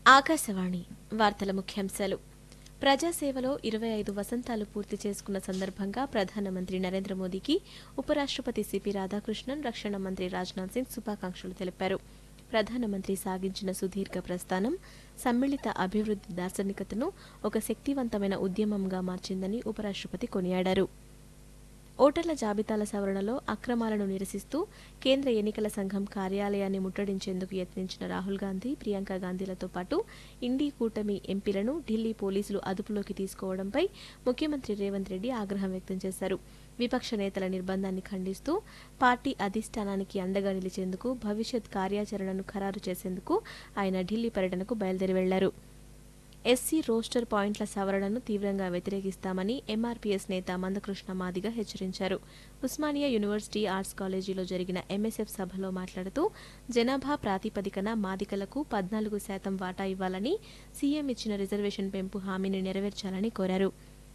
ఆకాశవాణి వార్తల ముఖ్యాంశాలు ప్రజాసేవలో ఇరవై ఐదు వసంతాలు పూర్తి చేసుకున్న సందర్భంగా ప్రధానమంత్రి నరేంద్ర మోదీకి ఉపరాష్ట్రపతి సిపి రాధాకృష్ణన్ రక్షణ మంత్రి రాజ్నాథ్ సింగ్ శుభాకాంక్షలు తెలిపారు ప్రధానమంత్రి సాగించిన సుదీర్ఘ ప్రస్థానం సమ్మిళిత అభివృద్ధి దార్శనికతను ఒక శక్తివంతమైన ఉద్యమంగా మార్చిందని ఉపరాష్ట్రపతి కొనియాడారు ఓటర్ల జాబితాల సవరణలో అక్రమాలను నిరసిస్తూ కేంద్ర ఎన్నికల సంఘం కార్యాలయాన్ని ముట్టడించేందుకు యత్నించిన రాహుల్ గాంధీ ప్రియాంక గాంధీలతో పాటు ఇండీ కూటమి ఎంపీలను ఢిల్లీ పోలీసులు అదుపులోకి తీసుకోవడంపై ముఖ్యమంత్రి రేవంత్ రెడ్డి ఆగ్రహం వ్యక్తం చేశారు విపక్ష నేతల నిర్బంధాన్ని ఖండిస్తూ పార్టీ అధిష్టానానికి అండగా నిలిచేందుకు భవిష్యత్ కార్యాచరణను ఖరారు చేసేందుకు ఆయన ఢిల్లీ పర్యటనకు బయలుదేరి వెళ్లారు ఎస్సీ రోస్టర్ పాయింట్ల సవరణను తీవ్రంగా వ్యతిరేకిస్తామని ఎంఆర్పీఎస్ నేత మందకృష్ణ మాదిగ హెచ్చరించారు ఉస్మానియా యూనివర్సిటీ ఆర్ట్స్ కాలేజీలో జరిగిన ఎంఎస్ఎఫ్ సభలో మాట్లాడుతూ జనాభా ప్రాతిపదికన మాదికలకు పద్నాలుగు శాతం వాటా ఇవ్వాలని సీఎం ఇచ్చిన రిజర్వేషన్ పెంపు హామీని నెరవేర్చాలని కోరారు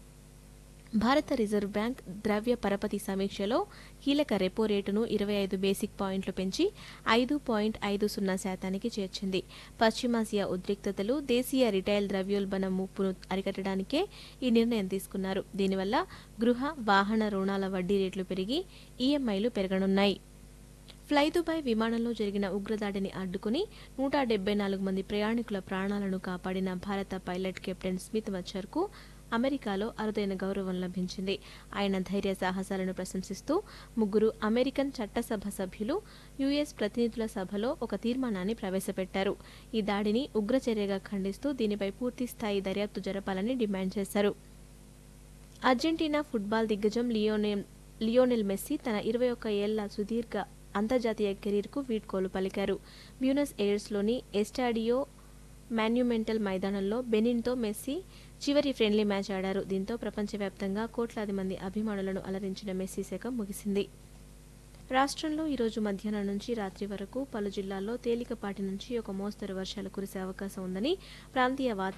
భారత రిజర్వ్ బ్యాంక్ ద్రవ్య పరపతి సమీక్షలో కీలక రెపో రేటును ఇరవై ఐదు బేసిక్ పాయింట్లు పెంచి ఐదు పాయింట్ ఐదు సున్నా శాతానికి చేర్చింది పశ్చిమాసియా ఉద్రిక్తతలు దేశీయ రిటైల్ ద్రవ్యోల్బణం ముప్పును అరికట్టడానికే ఈ నిర్ణయం తీసుకున్నారు దీనివల్ల గృహ వాహన రుణాల వడ్డీ రేట్లు పెరిగి ఈఎంఐలు పెరగనున్నాయి ఫ్లై దుబాయ్ విమానంలో జరిగిన ఉగ్రదాడిని అడ్డుకుని నూట డెబ్బై నాలుగు మంది ప్రయాణికుల ప్రాణాలను కాపాడిన భారత పైలట్ కెప్టెన్ స్మిత్ మచ్చర్కు అమెరికాలో అరుదైన గౌరవం లభించింది ఆయన ధైర్య సాహసాలను ప్రశంసిస్తూ ముగ్గురు అమెరికన్ చట్టసభ సభ్యులు యుఎస్ ప్రతినిధుల సభలో ఒక తీర్మానాన్ని ప్రవేశపెట్టారు ఈ దాడిని ఉగ్రచర్యగా ఖండిస్తూ దీనిపై పూర్తి స్థాయి దర్యాప్తు జరపాలని డిమాండ్ చేశారు అర్జెంటీనా ఫుట్బాల్ దిగ్గజం లియోనెల్ లియోనెల్ మెస్సీ తన ఇరవై ఒక్క ఏళ్ల సుదీర్ఘ అంతర్జాతీయ కెరీర్కు వీడ్కోలు పలికారు బ్యూనస్ ఎయిర్స్లోని ఎస్టాడియో మాన్యుమెంటల్ మైదానంలో బెనిన్తో మెస్సీ చివరి ఫ్రెండ్లీ మ్యాచ్ ఆడారు దీంతో ప్రపంచవ్యాప్తంగా కోట్లాది మంది అభిమానులను అలరించిన మెస్సీ శకం ముగిసింది రాష్ట్రంలో ఈరోజు మధ్యాహ్నం నుంచి రాత్రి వరకు పలు జిల్లాల్లో తేలికపాటి నుంచి ఒక మోస్తరు వర్షాలు కురిసే అవకాశం ఉందని ప్రాంతీయ వాతావరణ